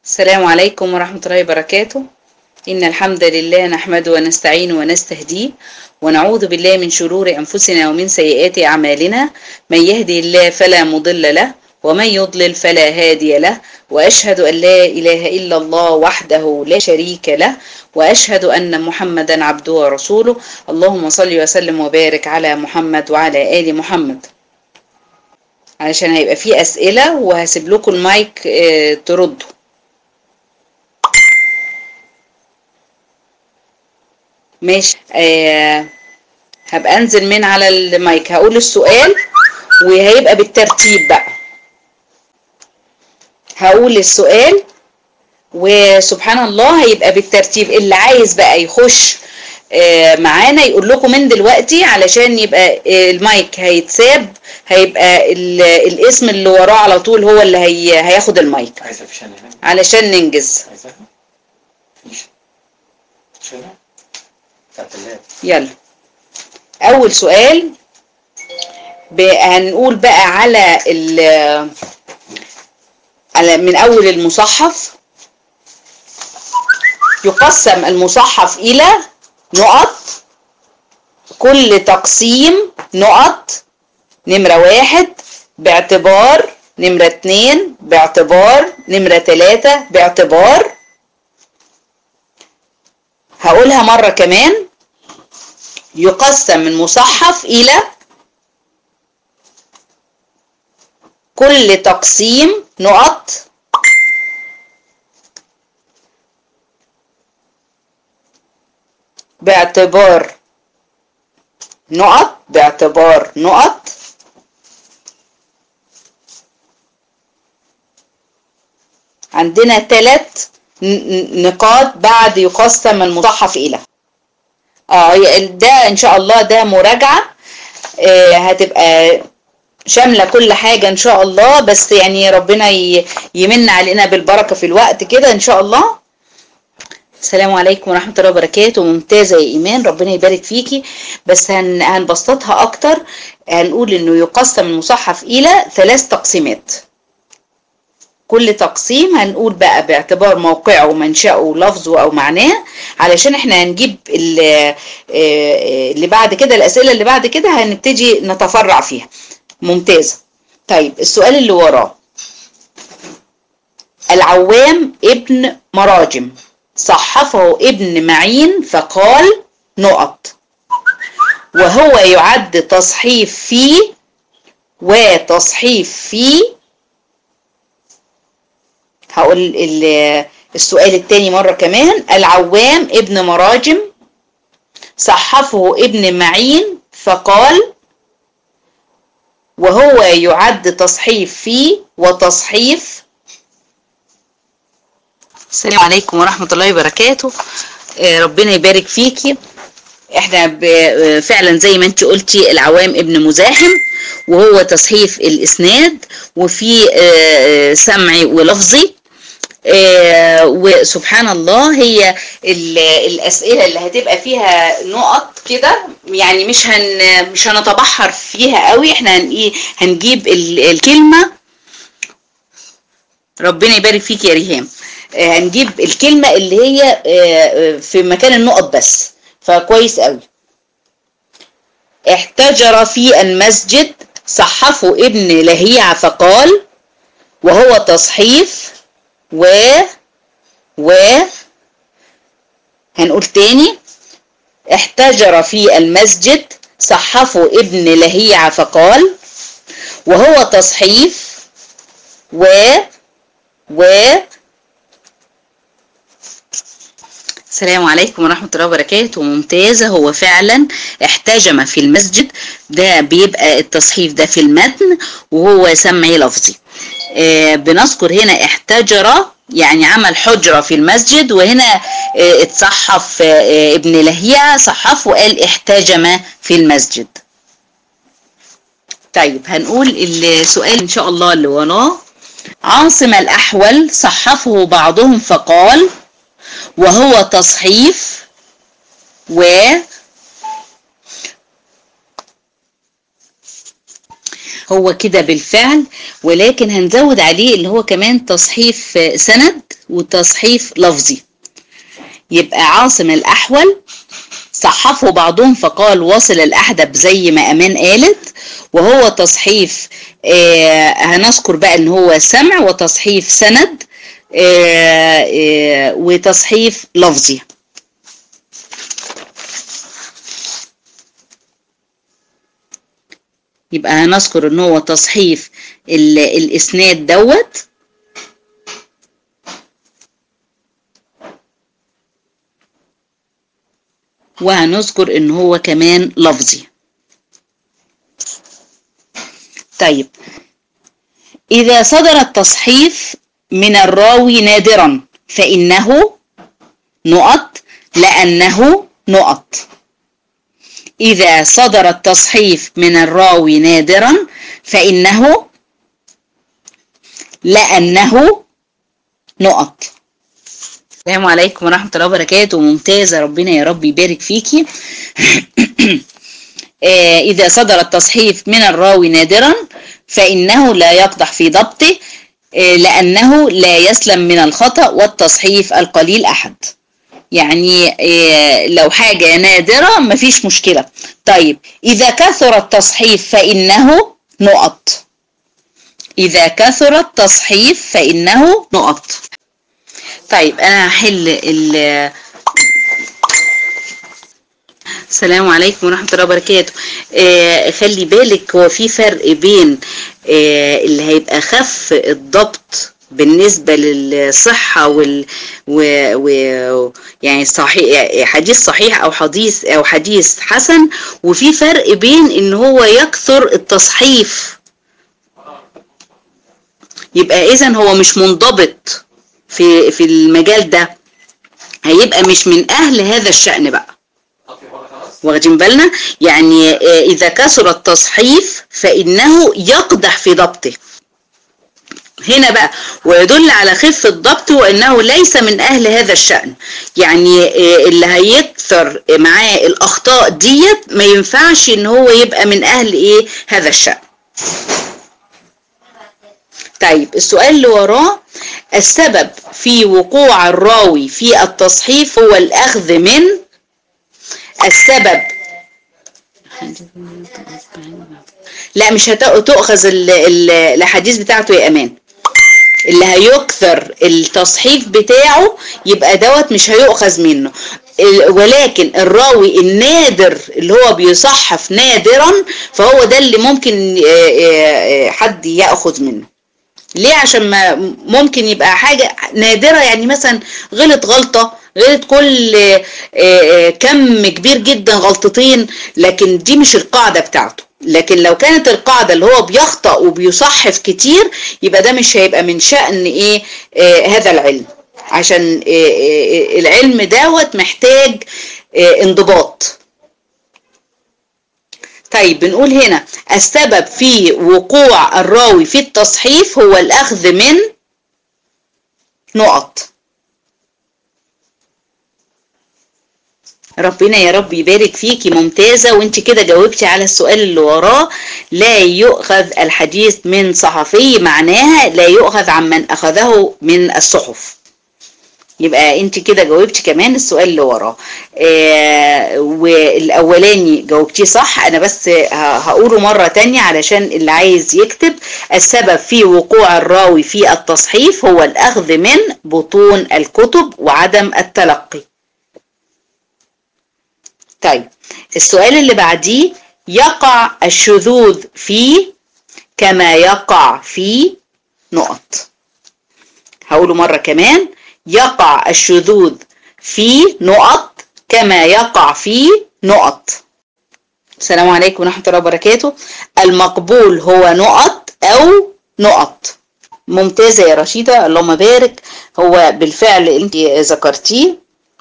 السلام عليكم ورحمة الله وبركاته إن الحمد لله نحمده ونستعين ونستهديه ونعوذ بالله من شرور أنفسنا ومن سيئات أعمالنا من يهدي الله فلا مضل له ومن يضلل فلا هادي له وأشهد أن لا إله إلا الله وحده لا شريك له وأشهد أن محمدا عبده ورسوله اللهم صل وسلم وبارك على محمد وعلى آل محمد علشان هيبقى فيه أسئلة وهسيب لكم المايك آه، تردوا ماشي آه هبقى انزل من على المايك هقول السؤال وهيبقى بالترتيب بقى هقول السؤال وسبحان الله هيبقى بالترتيب اللي عايز بقى يخش آه معانا يقول لكم من دلوقتي علشان يبقى آه المايك هيتساب هيبقى ال- الاسم اللي وراه على طول هو اللي هي هياخد المايك عايزة فيشان هنا علشان ننجز عايزاها فيش مش هنا بتاعت اللاب يلا اول سؤال ب- هنقول بقى على ال على من اول المصحف يقسم المصحف الى نقط كل تقسيم نقط نمرة واحد باعتبار نمرة اتنين باعتبار نمرة تلاتة باعتبار هقولها مرة كمان يقسم المصحف إلى كل تقسيم نقط باعتبار نقط باعتبار نقط عندنا ثلاث نقاط بعد يقسم المصحف إلى اه هي ده ان شاء الله ده مراجعة آه هتبقى شاملة كل حاجة ان شاء الله بس يعني ربنا ي- يمن علينا بالبركة في الوقت كده ان شاء الله السلام عليكم ورحمة الله وبركاته ممتازة يا إيمان ربنا يبارك فيكي بس هن هنبسطها أكتر هنقول إنه يقسم المصحف إلى ثلاث تقسيمات كل تقسيم هنقول بقى باعتبار موقعه ومنشأه لفظه أو معناه علشان احنا هنجيب ال- آه، اللي بعد كده الأسئلة اللي بعد كده هنبتدي نتفرع فيها ممتازة طيب السؤال اللي وراه العوام ابن مراجم صحفه ابن معين فقال نقط وهو يعد تصحيف فيه وتصحيف فيه هقول ال- السؤال التاني مرة كمان العوام ابن مراجم صحفه ابن معين فقال وهو يعد تصحيف فيه وتصحيف السلام عليكم ورحمة الله وبركاته آه، ربنا يبارك فيكي احنا ب- آه، فعلا زي ما انت قلتي العوام ابن مزاحم وهو تصحيف الاسناد وفي آه، آه، سمعي ولفظي آه، وسبحان الله هي ال- الاسئله اللي هتبقى فيها نقط كده يعني مش هن مش هنتبحر فيها قوي احنا هن ايه هنجيب ال- الكلمه ربنا يبارك فيك يا ريهام آه، هنجيب الكلمه اللي هي آه، آه، في مكان النقط بس فكويس قوي احتجر في المسجد صحفه ابن لهيعة فقال وهو تصحيف و و هنقول تاني احتجر في المسجد صحفه ابن لهيعة فقال وهو تصحيف و و السلام عليكم ورحمة الله وبركاته ممتازة هو فعلا احتجم في المسجد ده بيبقى التصحيف ده في المتن وهو سمعي لفظي آه بنذكر هنا احتجر يعني عمل حجرة في المسجد وهنا آه اتصحف آه ابن لهيعة صحف وقال احتجم في المسجد طيب هنقول السؤال ان شاء الله اللي وراه عاصم الأحول صحفه بعضهم فقال وهو تصحيف و هو كده بالفعل ولكن هنزود عليه اللي هو كمان تصحيف سند وتصحيف لفظي يبقى عاصم الأحول صحفه بعضهم فقال واصل الأحدب زي ما أمان قالت وهو تصحيف آه هنذكر بقى ان هو سمع وتصحيف سند آه آه وتصحيف لفظي يبقى هنذكر ان هو تصحيف الاسناد دوت وهنذكر ان هو كمان لفظي طيب اذا صدر التصحيف من الراوي نادرا فانه نقط لانه نقط إذا صدر التصحيف من الراوي نادرا فإنه لأنه نقط السلام عليكم ورحمة الله وبركاته ممتازة ربنا يا رب يبارك فيكي إذا صدر التصحيف من الراوي نادرا فإنه لا يقدح في ضبطه لأنه لا يسلم من الخطأ والتصحيف القليل أحد يعني لو حاجة نادرة مفيش مشكلة طيب إذا كثر التصحيف فإنه نقط إذا كثر التصحيف فإنه نقط طيب أنا هحل ال السلام عليكم ورحمة الله وبركاته آه خلي بالك هو في فرق بين آه اللي هيبقى خف الضبط بالنسبة للصحة وال و... و... يعني صحيح حديث صحيح أو حديث أو حديث حسن وفي فرق بين إن هو يكثر التصحيف يبقى إذا هو مش منضبط في في المجال ده هيبقى مش من أهل هذا الشأن بقى واخدين بالنا يعني إذا كثر التصحيف فإنه يقدح في ضبطه هنا بقى ويدل على خفة ضبط وأنه ليس من أهل هذا الشأن يعني اللي هيكثر معاه الأخطاء ديت ما ينفعش إن هو يبقى من أهل إيه هذا الشأن طيب السؤال اللي وراه السبب في وقوع الراوي في التصحيف هو الأخذ من السبب لا مش هتأخذ الحديث بتاعته يا أمان اللي هيكثر التصحيف بتاعه يبقى دوت مش هيؤخذ منه ولكن الراوي النادر اللي هو بيصحف نادرا فهو ده اللي ممكن حد ياخذ منه ليه عشان ما ممكن يبقى حاجة نادرة يعني مثلا غلط غلطة غلط كل كم كبير جدا غلطتين لكن دي مش القاعدة بتاعته لكن لو كانت القاعدة اللي هو بيخطأ وبيصحف كتير يبقى ده مش هيبقى من شأن ايه آه هذا العلم عشان آه آه العلم دوت محتاج آه انضباط طيب بنقول هنا السبب في وقوع الراوي في التصحيف هو الأخذ من نقط ربنا يا رب يبارك فيكي ممتازة وانت كده جاوبتي على السؤال اللي وراه لا يؤخذ الحديث من صحفي معناها لا يؤخذ عمن أخذه من الصحف يبقى انت كده جاوبتي كمان السؤال اللي وراه آه والاولاني جاوبتيه صح انا بس هقوله مرة تانية علشان اللي عايز يكتب السبب في وقوع الراوي في التصحيف هو الاخذ من بطون الكتب وعدم التلقي طيب السؤال اللي بعديه يقع الشذوذ في كما يقع في نقط هقوله مرة كمان يقع الشذوذ في نقط كما يقع في نقط السلام عليكم ورحمة الله وبركاته المقبول هو نقط أو نقط ممتازة يا رشيدة اللهم بارك هو بالفعل انت ذكرتيه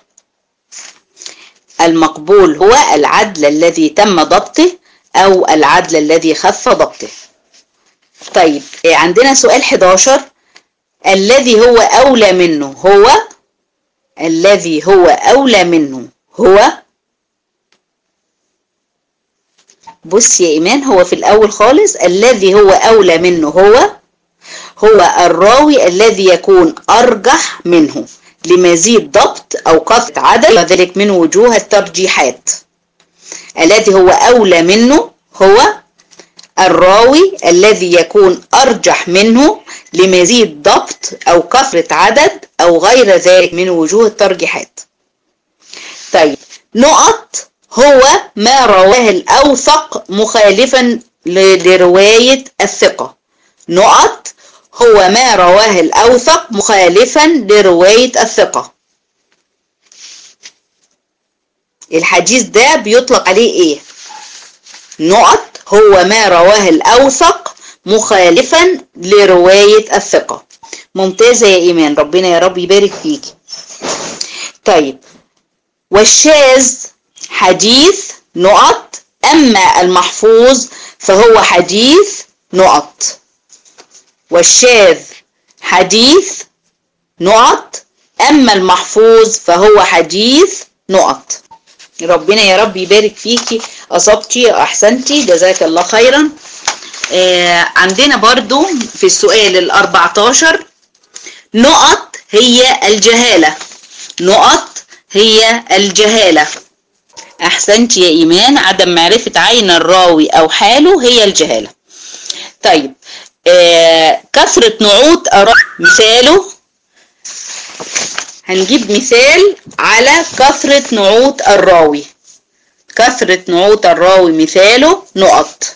المقبول هو العدل الذي تم ضبطه أو العدل الذي خف ضبطه طيب عندنا سؤال 11 الذي هو أولى منه هو الذي هو أولى منه هو بص يا إيمان هو في الأول خالص الذي هو أولى منه هو هو الراوي الذي يكون أرجح منه لمزيد ضبط أو كثرة عدد وذلك من وجوه الترجيحات الذي هو أولى منه هو الراوي الذي يكون أرجح منه لمزيد ضبط أو كثرة عدد أو غير ذلك من وجوه الترجيحات طيب نقط هو ما رواه الأوثق مخالفا لرواية الثقة نقط هو ما رواه الأوثق مخالفا لرواية الثقة الحديث ده بيطلق عليه ايه نقط هو ما رواه الأوثق مخالفا لرواية الثقة ممتازة يا إيمان ربنا يا رب يبارك فيك طيب والشاذ حديث نقط أما المحفوظ فهو حديث نقط والشاذ حديث نقط أما المحفوظ فهو حديث نقط ربنا يا رب يبارك فيكي أصبتي وأحسنتي جزاك الله خيرا آه عندنا برضو في السؤال الأربعتاشر نقط هي الجهالة نقط هي الجهالة أحسنتي يا إيمان عدم معرفة عين الراوي أو حاله هي الجهالة طيب آه كثرة نعوت مثاله هنجيب مثال على كثرة نعوت الراوي كثرة نعوت الراوي مثاله نقط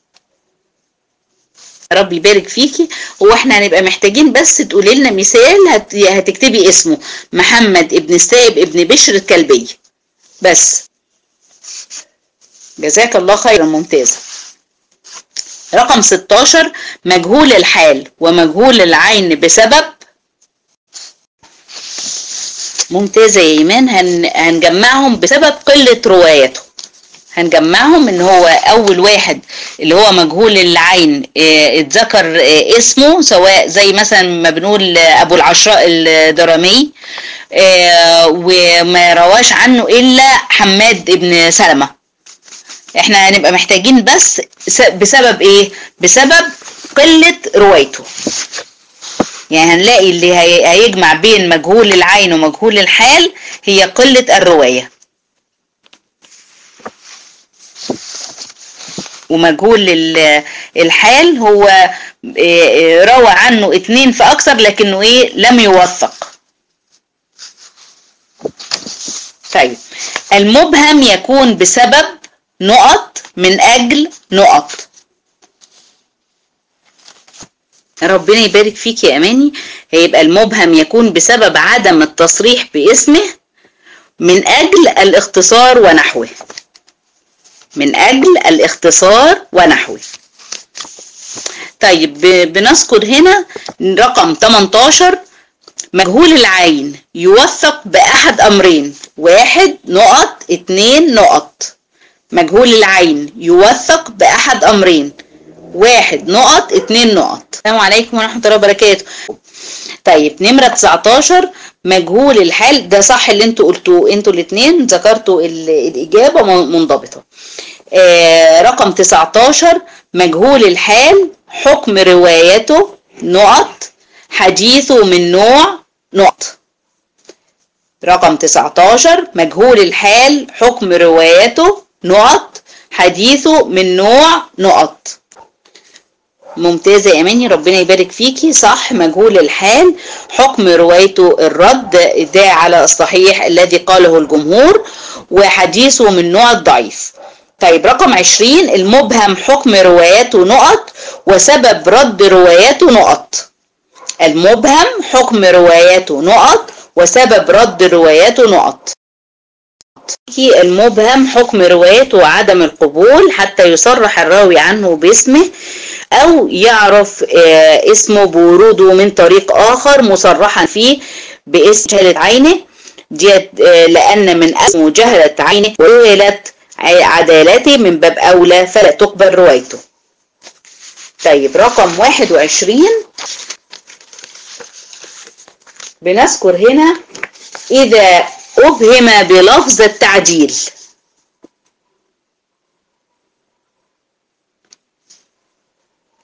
رب يبارك فيكي هو احنا هنبقى محتاجين بس تقولي لنا مثال هت... هتكتبي اسمه محمد ابن السائب ابن بشر الكلبي بس جزاك الله خيرا ممتازة رقم 16 مجهول الحال ومجهول العين بسبب ممتازة يا إيمان هن... هنجمعهم بسبب قلة روايته هنجمعهم ان هو اول واحد اللي هو مجهول العين اه اتذكر اه اسمه سواء زي مثلا ما بنقول ابو العشراء الدرامي اه وما رواش عنه الا حماد ابن سلمة احنا هنبقى محتاجين بس بسبب ايه بسبب قلة روايته يعني هنلاقي اللي هيجمع بين مجهول العين ومجهول الحال هي قلة الرواية ومجهول الحال هو روى عنه اتنين فأكثر لكنه ايه لم يوثق طيب المبهم يكون بسبب نقط من أجل نقط ربنا يبارك فيك يا أماني هيبقى المبهم يكون بسبب عدم التصريح باسمه من أجل الاختصار ونحوه من أجل الاختصار ونحوه طيب بنذكر هنا رقم 18 مجهول العين يوثق بأحد أمرين واحد نقط اتنين نقط مجهول العين يوثق بأحد أمرين واحد نقط اتنين نقط السلام عليكم ورحمة الله وبركاته طيب نمرة 19 مجهول الحال ده صح اللي انتوا قلتوه انتوا الاثنين ذكرتوا الإجابة منضبطة آه رقم 19 مجهول الحال حكم روايته نقط حديثه من نوع نقط رقم 19 مجهول الحال حكم روايته نقط حديثه من نوع نقط ممتازة يا أماني ربنا يبارك فيكي صح مجهول الحال حكم روايته الرد ده على الصحيح الذي قاله الجمهور وحديثه من نوع الضعيف طيب رقم 20 المبهم حكم رواياته نقط وسبب رد رواياته نقط المبهم حكم رواياته نقط وسبب رد رواياته نقط المبهم حكم روايته وعدم القبول حتى يصرح الراوي عنه باسمه أو يعرف اسمه بوروده من طريق آخر مصرحا فيه باسم جهلة عينه ديت لأن من اسمه جهلة عينه وجهلة عدالته من باب أولى فلا تقبل روايته طيب رقم 21 بنذكر هنا إذا أبهم بلفظ التعديل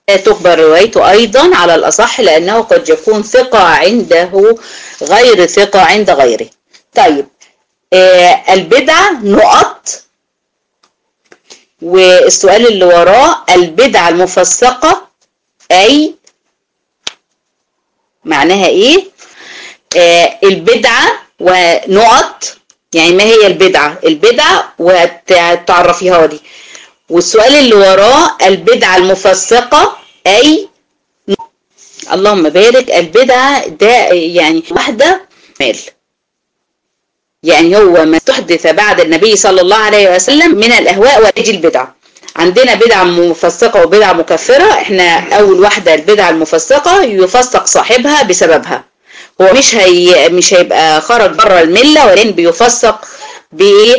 لا تقبل روايته أيضا على الأصح لأنه قد يكون ثقة عنده غير ثقة عند غيره طيب آه البدعة نقط والسؤال اللي وراه البدعة المفسقة أي معناها إيه آه البدعة ونقط يعني ما هي البدعة البدعة وتعرفيها لي والسؤال اللي وراه البدعة المفسقة أي اللهم بارك البدعة ده يعني واحدة مال يعني هو ما تحدث بعد النبي صلى الله عليه وسلم من الأهواء وتجي البدعة عندنا بدعة مفسقة وبدعة مكفرة احنا أول واحدة البدعة المفسقة يفسق صاحبها بسببها هو مش هي مش هيبقى خرج بره الملة ولكن بيفسق بايه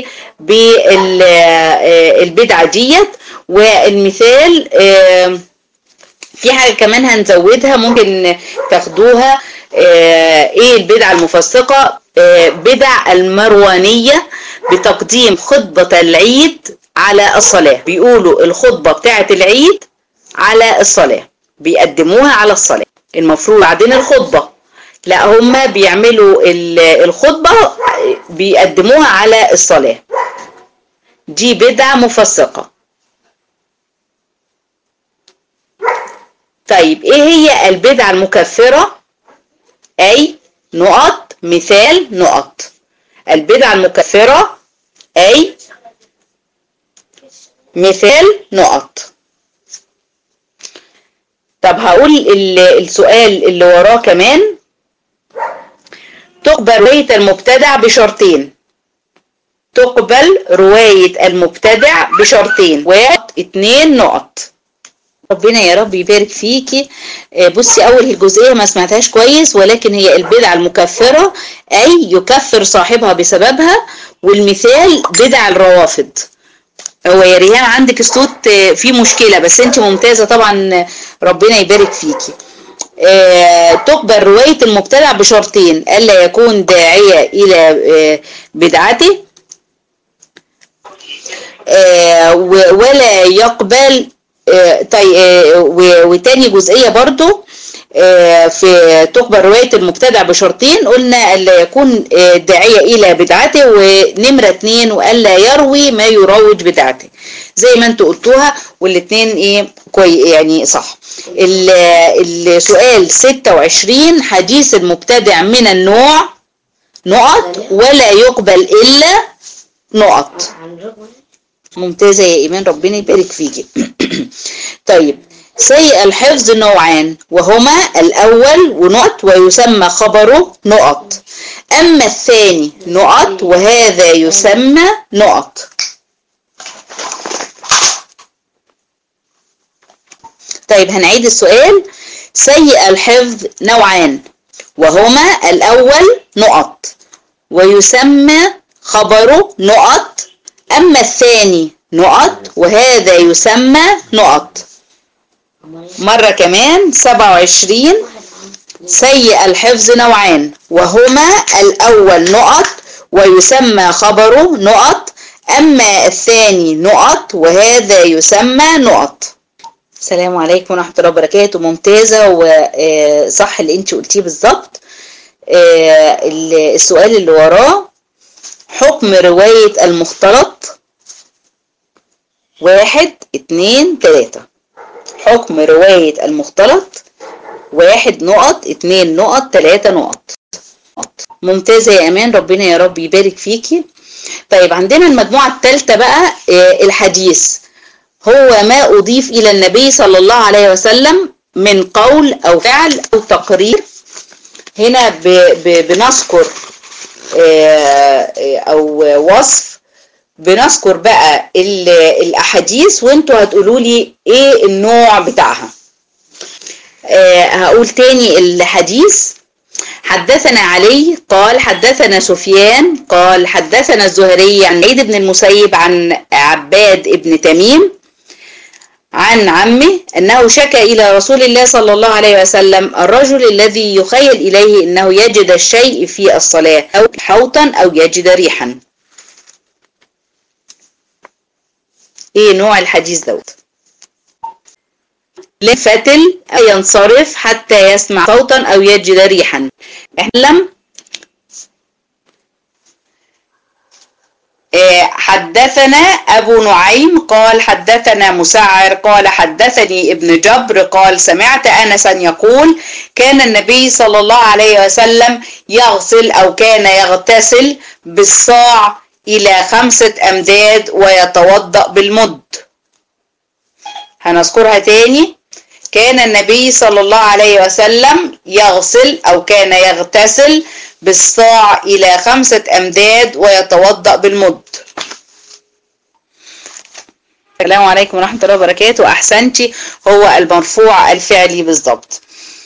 بالبدعة ديت والمثال في حاجة كمان هنزودها ممكن تاخدوها ايه البدعة المفسقة بدع المروانية بتقديم خطبة العيد على الصلاة بيقولوا الخطبة بتاعة العيد على الصلاة بيقدموها على الصلاة المفروض بعدين الخطبة لا هم بيعملوا الخطبة بيقدموها على الصلاة دي بدعة مفسقة طيب ايه هي البدعة المكفرة اي نقط مثال نقط البدعة المكفرة اي مثال نقط طب هقول السؤال اللي وراه كمان تقبل رواية المبتدع بشرطين تقبل رواية المبتدع بشرطين واحد اتنين نقط ربنا يا رب يبارك فيكي بصي اول الجزئيه ما سمعتهاش كويس ولكن هي البدعه المكفره اي يكفر صاحبها بسببها والمثال بدع الروافض هو يا ريهام عندك الصوت فيه مشكله بس انت ممتازه طبعا ربنا يبارك فيكي آه تقبل رواية المبتدع بشرطين ألا يكون داعية إلى آه بدعته آه ولا يقبل طيب وتاني جزئية برضو في تقبل رواية المبتدع بشرطين قلنا ألا يكون داعية إلى بدعته ونمرة اتنين وألا يروي ما يروج بدعته زي ما انتوا قلتوها والاتنين ايه كوي يعني صح السؤال 26 حديث المبتدع من النوع نقط ولا يقبل إلا نقط ممتازة يا إيمان ربنا يبارك فيكي طيب سيء الحفظ نوعان وهما الأول ونقط ويسمى خبره نقط أما الثاني نقط وهذا يسمى نقط طيب هنعيد السؤال سيء الحفظ نوعان وهما الأول نقط ويسمى خبره نقط أما الثاني نقط وهذا يسمى نقط مرة كمان 27 سيء الحفظ نوعان وهما الأول نقط ويسمى خبره نقط أما الثاني نقط وهذا يسمى نقط السلام عليكم ورحمة الله وبركاته ممتازة وصح اللي انت قلتيه بالظبط السؤال اللي وراه حكم رواية المختلط واحد اتنين تلاتة حكم رواية المختلط واحد نقط اتنين نقط تلاتة نقط ممتازة يا امان ربنا يا رب يبارك فيكي طيب عندنا المجموعة الثالثة بقى الحديث هو ما أضيف إلى النبي صلى الله عليه وسلم من قول أو فعل أو تقرير هنا ب ب بنذكر أو وصف بنذكر بقى الأحاديث وانتوا هتقولوا لي إيه النوع بتاعها هقول تاني الحديث حدثنا علي قال حدثنا سفيان قال حدثنا الزهري عن عيد بن المسيب عن عباد ابن تميم عن عمه أنه شكى إلى رسول الله صلى الله عليه وسلم الرجل الذي يخيل إليه أنه يجد الشيء في الصلاة أو حوطا أو يجد ريحا إيه نوع الحديث دوت لفتل أو ينصرف حتى يسمع صوتا أو يجد ريحا احلم حدثنا أبو نعيم قال حدثنا مسعر قال حدثني ابن جبر قال سمعت أنسا يقول كان النبي صلى الله عليه وسلم يغسل أو كان يغتسل بالصاع إلى خمسة أمداد ويتوضأ بالمد هنذكرها تاني كان النبي صلى الله عليه وسلم يغسل أو كان يغتسل بالصاع إلى خمسة أمداد ويتوضأ بالمد السلام عليكم ورحمة الله وبركاته أحسنتي هو المرفوع الفعلي بالضبط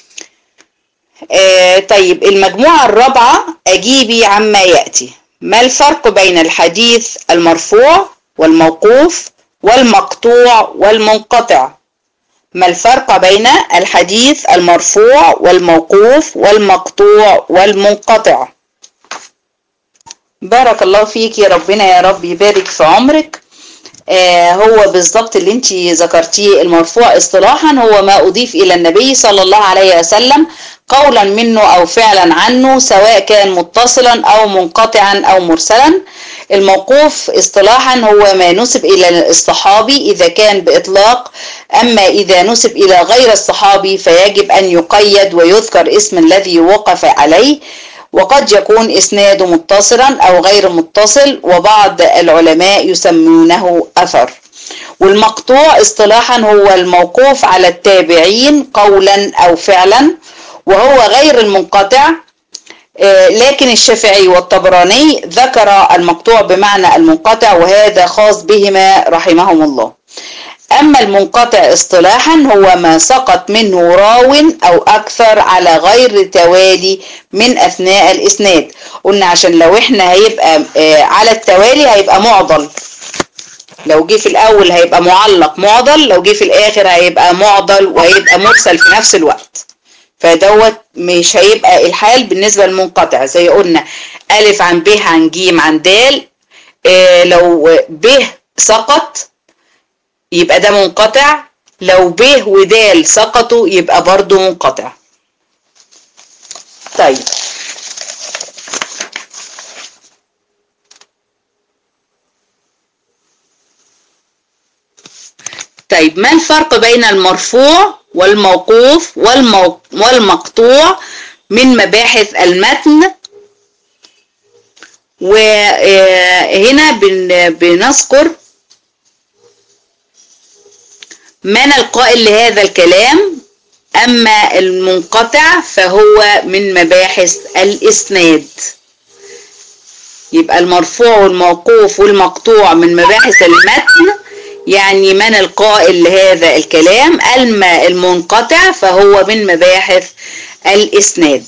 آه طيب المجموعة الرابعة أجيبي عما يأتي ما الفرق بين الحديث المرفوع والموقوف والمقطوع والمنقطع ما الفرق بين الحديث المرفوع والموقوف والمقطوع والمنقطع بارك الله فيك يا ربنا يا رب يبارك في عمرك آه هو بالضبط اللي انت ذكرتيه المرفوع اصطلاحا هو ما اضيف الى النبي صلى الله عليه وسلم قولا منه او فعلا عنه سواء كان متصلا او منقطعا او مرسلا الموقوف اصطلاحا هو ما نسب الى الصحابي اذا كان باطلاق اما اذا نسب الى غير الصحابي فيجب ان يقيد ويذكر اسم الذي وقف عليه وقد يكون اسناده متصلا او غير متصل وبعض العلماء يسمونه اثر والمقطوع اصطلاحا هو الموقوف على التابعين قولا او فعلا وهو غير المنقطع لكن الشافعي والطبراني ذكر المقطوع بمعنى المنقطع وهذا خاص بهما رحمهم الله أما المنقطع اصطلاحا هو ما سقط منه راو أو أكثر على غير توالي من أثناء الإسناد قلنا عشان لو إحنا هيبقى على التوالي هيبقى معضل لو جه في الأول هيبقى معلق معضل لو جه في الآخر هيبقى معضل وهيبقى مرسل في نفس الوقت فدوت مش هيبقى الحال بالنسبة للمنقطع زي قلنا ألف عن ب عن ج عن د إيه لو ب سقط يبقى ده منقطع لو ب ودال سقطوا يبقى برضو منقطع طيب طيب ما الفرق بين المرفوع والموقوف والمو... والمقطوع من مباحث المتن وهنا بن... بنذكر من القائل لهذا الكلام أما المنقطع فهو من مباحث الإسناد يبقى المرفوع والموقوف والمقطوع من مباحث المتن يعني من القائل لهذا الكلام أما المنقطع فهو من مباحث الإسناد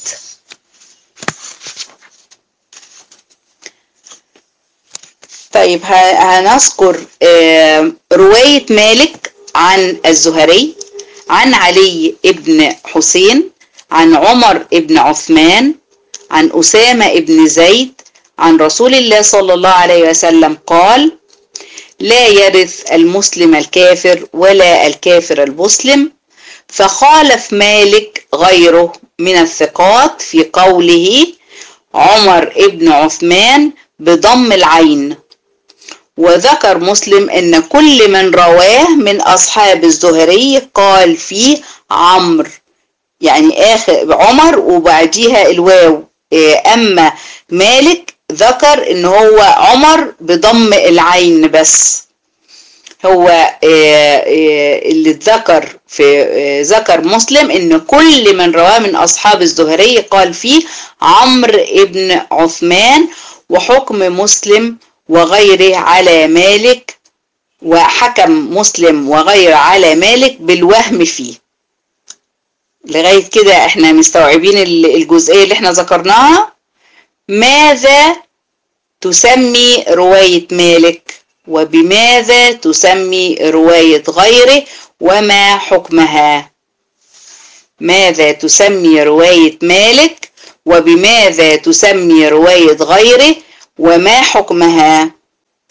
طيب هنذكر رواية مالك عن الزهري عن علي ابن حسين عن عمر ابن عثمان عن أسامة ابن زيد عن رسول الله صلى الله عليه وسلم قال لا يرث المسلم الكافر ولا الكافر المسلم فخالف مالك غيره من الثقات في قوله عمر ابن عثمان بضم العين وذكر مسلم ان كل من رواه من اصحاب الزهري قال فيه عمرو يعني اخر عمر وبعديها الواو اما مالك ذكر ان هو عمر بضم العين بس هو اللي اتذكر في ذكر مسلم ان كل من رواه من اصحاب الزهري قال فيه عمرو ابن عثمان وحكم مسلم وغيره على مالك وحكم مسلم وغيره على مالك بالوهم فيه لغاية كده احنا مستوعبين الجزئية اللي احنا ذكرناها ماذا تسمي رواية مالك وبماذا تسمي رواية غيره وما حكمها ماذا تسمي رواية مالك وبماذا تسمي رواية غيره وما حكمها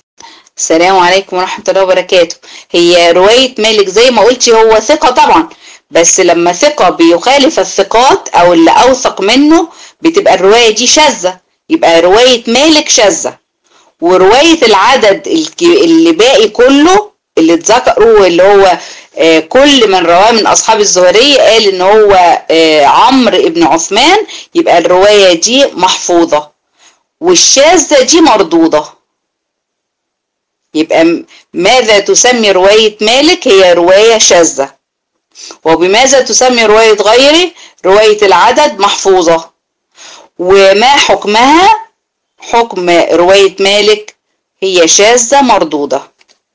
السلام عليكم ورحمة الله وبركاته هي رواية مالك زي ما قلتي هو ثقة طبعا بس لما ثقة بيخالف الثقات او اللي اوثق منه بتبقى الرواية دي شاذة يبقى رواية مالك شاذة ورواية العدد اللي باقي كله اللي اتذكروا اللي هو آه كل من رواه من اصحاب الزهرية قال ان هو آه عمرو ابن عثمان يبقى الرواية دي محفوظة والشاذة دي مردودة يبقى ماذا تسمي رواية مالك هي رواية شاذة وبماذا تسمي رواية غيره رواية العدد محفوظة وما حكمها حكم رواية مالك هي شاذة مردودة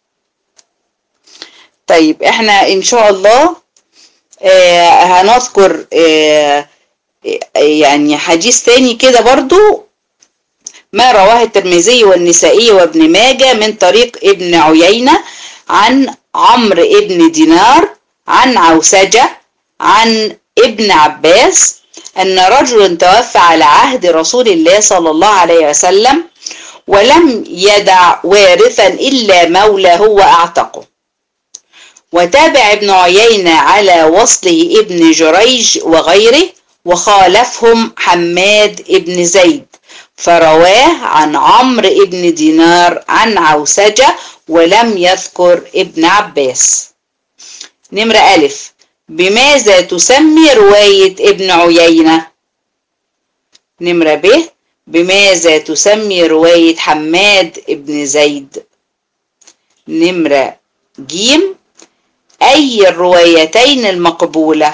طيب احنا ان شاء الله آه هنذكر آه يعني حديث تاني كده برضو ما رواه الترمذي والنسائي وابن ماجه من طريق ابن عيينة عن عمرو ابن دينار عن عوسجة عن ابن عباس أن رجل توفى على عهد رسول الله صلى الله عليه وسلم ولم يدع وارثا إلا مولى هو أعتقه وتابع ابن عيينة على وصله ابن جريج وغيره وخالفهم حماد ابن زيد فرواه عن عمرو ابن دينار عن عوسجة ولم يذكر ابن عباس نمرة ألف بماذا تسمي رواية ابن عيينة نمرة ب بماذا تسمي رواية حماد ابن زيد نمرة جيم أي الروايتين المقبولة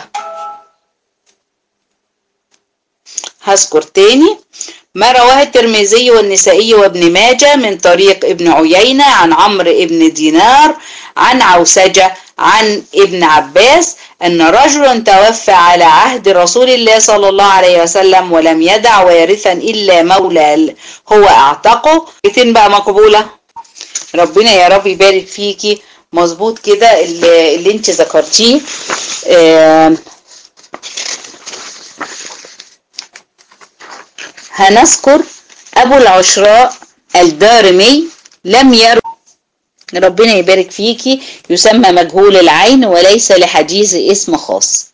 هذكر تاني ما رواه الترمذي والنسائي وابن ماجه من طريق ابن عيينة عن عمرو ابن دينار عن عوسجة عن ابن عباس أن رجلا توفى على عهد رسول الله صلى الله عليه وسلم ولم يدع وارثا إلا مولى هو أعتقه بيتين بقى مقبولة ربنا يا رب يبارك فيكي مظبوط كده اللي, اللي انت ذكرتيه آه هنذكر أبو العشراء الدارمي لم يروي ربنا يبارك فيكي يسمى مجهول العين وليس لحديث اسم خاص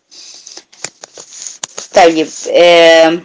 طيب آه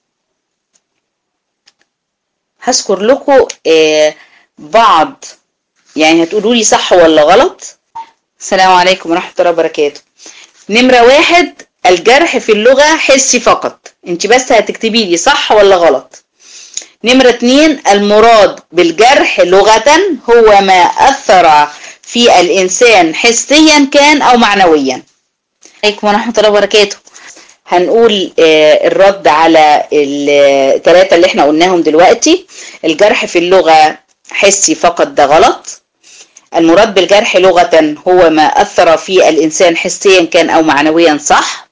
هذكر لكم آه بعض يعني هتقولوا لي صح ولا غلط السلام عليكم ورحمة الله وبركاته نمرة واحد الجرح في اللغة حسي فقط انت بس هتكتبي لي صح ولا غلط نمرة اتنين المراد بالجرح لغة هو ما أثر في الإنسان حسيا كان أو معنويا عليكم ورحمة الله وبركاته هنقول الرد على الثلاثة اللي احنا قلناهم دلوقتي الجرح في اللغة حسي فقط ده غلط المراد بالجرح لغة هو ما أثر في الإنسان حسيا كان أو معنويا صح